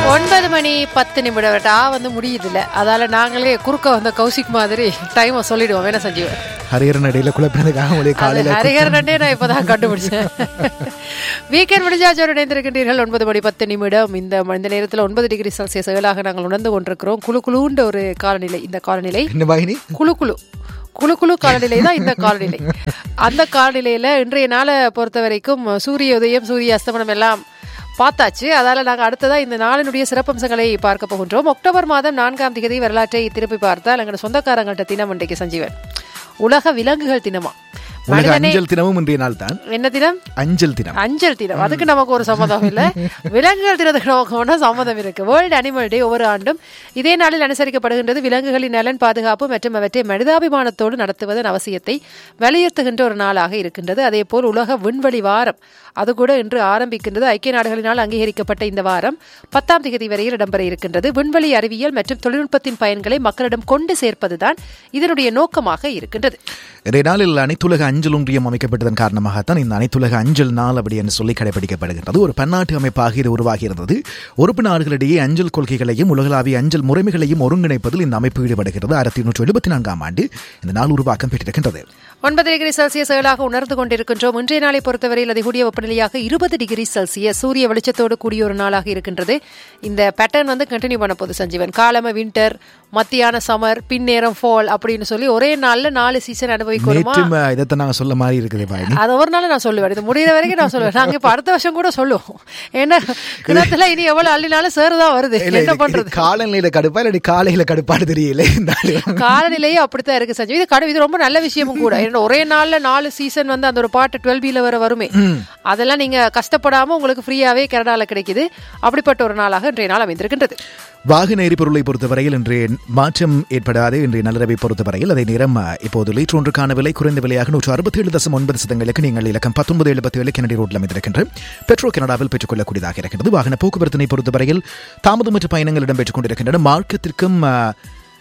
ஒன்பது மணி பத்து நிமிடம் டா வந்து முடியுதுல்ல அதால நாங்களே குறுக்க வந்த கௌசிக் மாதிரி டைமை சொல்லிடுவோம் என்ன சஞ்சீவன் ஹரியரன் இடையில குழப்பினதுக்காக உங்களுடைய காலையில ஹரிஹரனே நான் இப்பதான் கண்டுபிடிச்சேன் வீக்கெண்ட் முடிஞ்சாச்சோடு இணைந்திருக்கின்றீர்கள் ஒன்பது மணி பத்து நிமிடம் இந்த ம- இந்த நேரத்தில் ஒன்பது டிகிரி செல்சியஸ் ஏழாக நாங்கள் உணர்ந்து கொண்டிருக்கிறோம் குழு குழுன்ற ஒரு காலநிலை இந்த காலநிலை என்ன பாயினி குழு குழு குழு குழு காலநிலை தான் இந்த காலநிலை அந்த காலநிலையில இன்றைய நாளை பொறுத்த வரைக்கும் சூரிய உதயம் சூரிய அஸ்தமனம் எல்லாம் பார்த்தாச்சு அதால நாங்கள் அடுத்ததா இந்த நாளினுடைய சிறப்பம்சங்களை பார்க்க போகின்றோம் அக்டோபர் மாதம் நான்காம் தேதி வரலாற்றை திருப்பி பார்த்தால் எங்களோட சொந்தக்காரங்கள்ட்ட தினம் இன்றைக்கு சஞ்சீவன் உலக விலங்குகள் தினமா உலக மனிதனே அஞ்சல் தினமும் இன்றைய நாள் தான் என்ன தினம் அஞ்சல் தினம் அஞ்சல் தினம் அதுக்கு நமக்கு ஒரு சம்மதம் இல்ல விலங்குகள் தினத்துக்கு நமக்கு ஒன்றா சம்மதம் இருக்கு வேர்ல்டு அனிமல் டே ஒவ்வொரு ஆண்டும் இதே நாளில் அனுசரிக்கப்படுகின்றது விலங்குகளின் நலன் பாதுகாப்பு மற்றும் அவற்றை மனிதாபிமானத்தோடு நடத்துவதன் அவசியத்தை வலியுறுத்துகின்ற ஒரு நாளாக இருக்கின்றது அதே போல் உலக விண்வெளி வாரம் அது கூட இன்று ஆரம்பிக்கின்றது ஐக்கிய நாடுகளினால் அங்கீகரிக்கப்பட்ட இந்த வாரம் பத்தாம் தேதி வரையில் இடம்பெற இருக்கின்றது விண்வெளி அறிவியல் மற்றும் தொழில்நுட்பத்தின் பயன்களை மக்களிடம் கொண்டு சேர்ப்பதுதான் இதனுடைய நோக்கமாக இருக்கின்றது இன்றைய நாளில் அனைத்துலக அஞ்சல் ஒன்றியம் அமைக்கப்பட்டதன் காரணமாகத்தான் இந்த அனைத்துலக அஞ்சல் நாள் அப்படி என்று சொல்லி கடைபிடிக்கப்படுகின்றது ஒரு பன்னாட்டு அமைப்பாக இது உருவாகி இருந்தது உறுப்பு நாடுகளிடையே அஞ்சல் கொள்கைகளையும் உலகளாவிய அஞ்சல் முறைமைகளையும் ஒருங்கிணைப்பதில் இந்த அமைப்பு ஈடுபடுகிறது ஆயிரத்தி எண்ணூற்று எழுபத்தி நான்காம் ஆண்டு இந்த நாள் உருவாக்கம் பெற்றிருக்கின்றது ஒன்பது டிகிரி செல்சியஸ் ஏழாக உணர்ந்து கொண்டிருக்கின்றோம் இன்றைய நாளை பொறுத்தவரையில் அதிகூடிய வெப்பநிலையாக இருபது டிகிரி செல்சியஸ் சூரிய வெளிச்சத்தோடு கூடிய ஒரு நாளாக இருக்கின்றது இந்த பேட்டர்ன் வந்து கண்டினியூ பண்ண போகுது சஞ்சீவன் காலம வின்டர் மத்தியான சம்மர் பின்னேரம் ஃபால் அப்படின்னு சொல்லி ஒரே நாள்ல நாலு சீசன் அனுபவிக்கணுமா நேற்றும் அஹ், இதைத்தான் நாங்க சொல்ல மாதிரி இருக்குது பாயினி அது ஒரு நாள் நான் சொல்லுவேன் இது முடிகிற வரைக்கும் நான் சொல்லுவேன் நாங்க இப்ப அடுத்த வருஷம் கூட சொல்லுவோம் ஏன்னா கிணத்துல இனி எவ்வளவு அள்ளினாலும் சேறு தான் வருது இல்ல, என்ன இது- பண்றது இது காலநிலையில கடுப்பா இல்லாட்டி காலையில கடுப்பாடு தெரியல இந்த ஆளு. காலநிலையே அப்படித்தான் இருக்கு சஞ்சய் இது கடு இது ரொம்ப நல்ல விஷயமும் கூட ஏன்னா ஒரே நாள்ல நாலு சீசன் வந்து அந்த ஒரு பாட்டு டுவெல் பில வர வருமே அதெல்லாம் நீங்க கஷ்டப்படாம உங்களுக்கு ஃப்ரீயாவே கனடால கிடைக்குது அப்படிப்பட்ட ஒரு நாளாக இன்றைய நாள் அமைந்திருக்கின்றது வாகன எரிபொருளை பொறுத்தவரையில் இன்றைய மாற்றம் ஏற்படாது இன்றைய நல்லரவை பொறுத்தவரையில் அதே நேரம் அஹ், இப்போது லீட்டர் ஒன்றுக்கான விலை குறைந்த விலையாக நூற்று அறுபத்தி ஏழு தசம் ஒன்பது சதங்களுக்கு நீங்கள் இலக்கம் பத்தொன்பது எழுபத்தி ஏழு கெனடி ரோட்டில் அமைந்திருக்கின்ற பெட்ரோ கனடாவில் பெற்றுக்கொள்ளக்கூடியதாக இருக்கின்றது வாகன போக்குவரத்தினை பொறுத்தவரையில் தாமதமற்ற பயணங்கள் இடம்பெற்றுக் கொண்டிருக்கின்றன மார்க்கத்திற்கும் அஹ்,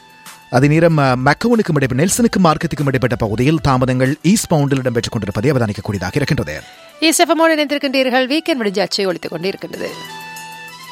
அதே நேரம் அஹ், மக்கவுனுக்கும் இடைப்பட்ட நெல்சனுக்கும் மார்க்கத்துக்கும் இடைப்பட்ட பகுதியில் தாமதங்கள் ஈஸ்ட் பவுண்டில் இடம்பெற்றுக் கொண்டிருப்பதை அவதானிக்கக்கூடியதாக இருக்கின்றது இசெஃபமோடு இணைந்திருக்கின்றீர்கள் வீக்கெண்ட் முடிஞ்சாச்சு ஒழித்துக் கொண்டிருக்கின்றது